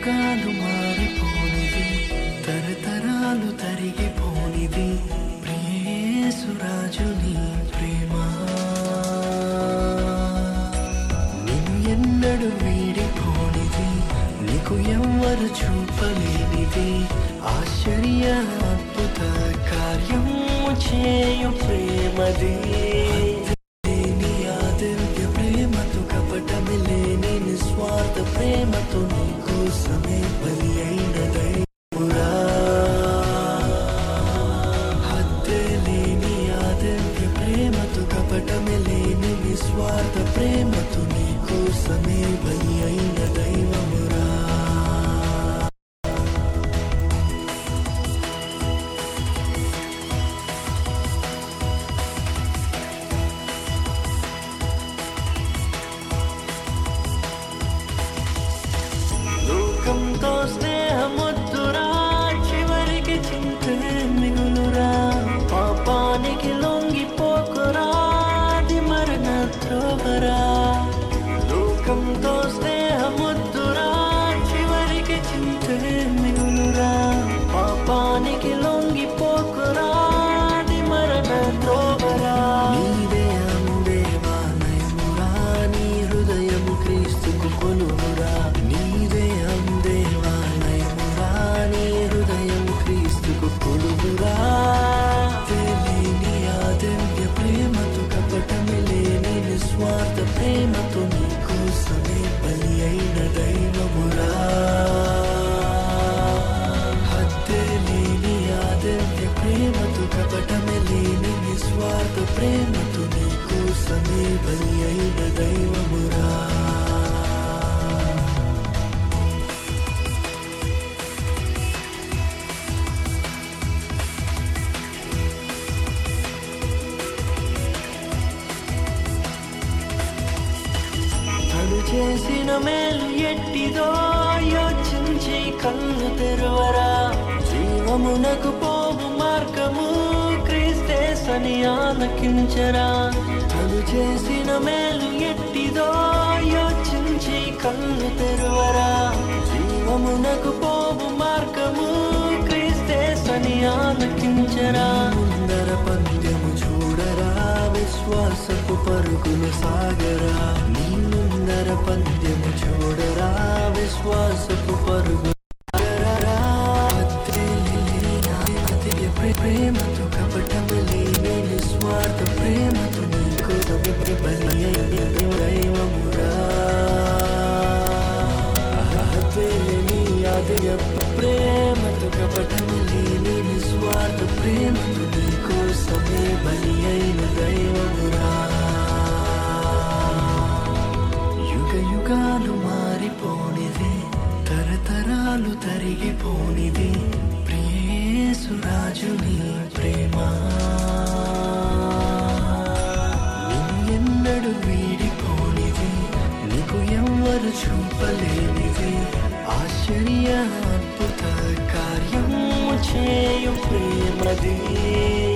యుగాలు మారిపోనిది తరతరాలు తరిగిపోనిది ప్రియేసురాజుని ప్రేమ నిన్ను ఎన్నడు వీడిపోనిది నీకు ఎవ్వరు చూపలేనిది ఆశ్చర్య అద్భుత కార్యము చేయు ప్రేమది లేని ఆ దివ్య ప్రేమతో కపటమి లేని నిస్వార్థ ప్రేమతో నీ కోసమే బలి అయిన దైవమురా హద్దే లేని ఆ దివ్య ప్రేమతో కపటమి లేని నిస్వార్థ ప్రేమతో నీ కోసమే బలి అయిన దైవమురా లోకంతో స్నేహముద్దురా చివరికి చింతే మిగులురా పాపానికి లొంగిపోకురా అది మరణ త్రోవరా లోకంతో స్నేహముద్దురా చివరికి చింతే మిగులురా పాపానికి లొంగిపోకురా అది మరణ త్రోవరా నీదే అందేవా నయమురా నీ హృదయము క్రీస్తుకు కొలువురా నీదే అందేవా నయమురా నీ హృదయము క్రీస్తుకు కొలువురా తెలియని ఆ దివ్య ప్రేమతో కపటమి లేని నిస్వార్థ ప్రేమతో నీ కోసమే బలి అయిన దైవమురా హద్దే లేని ఆ దివ్య ప్రేమతో కపటమి లేని నిస్వార్థ ప్రేమతో నీ కోసమే బలి అయిన దైవమురా తను చేసిన మేలు ఎట్టిదో యోచించి కళ్ళు తెరువరా జీవమునకు పోవు మార్గము క్రీస్తేసని ఆలకించరా తను చేసిన మేలు ఎట్టిదో యోచించి కళ్ళు తెరువరా జీవమునకు పోవు మార్గము క్రీస్తేసని ఆలకించరా ముందర పంద్యము చూడరా విశ్వాసపు పరుగులు సాగరా నీ ముందర పంద్యము చూడరా విశ్వాసపు పరుగు సాగరా. అద్దెలేని అతిథ్య ప్రే- ప్రేమతో కపటము లేని నిస్వార్థ ప్రేమతో నీకు తప్పి బలి అయిన దైవమురా అద్దెలేని అతిథ్య ప్రేమతో కపటము లేని నిస్వార్థ ప్రేమతో నీకోసమే బలి అయిన దైవమురా యుగ యుగాలు మారిపోనిది తరతరాలు తరిగిపోనిది ప్రియేసురాజుని ప్రేమ నిన్ను ఎన్నడు వీడిపోనిది నీకు ఎవ్వరు చూపలేనిది ఆశ్చర్య అద్భుత కార్యము చేయు ప్రేమది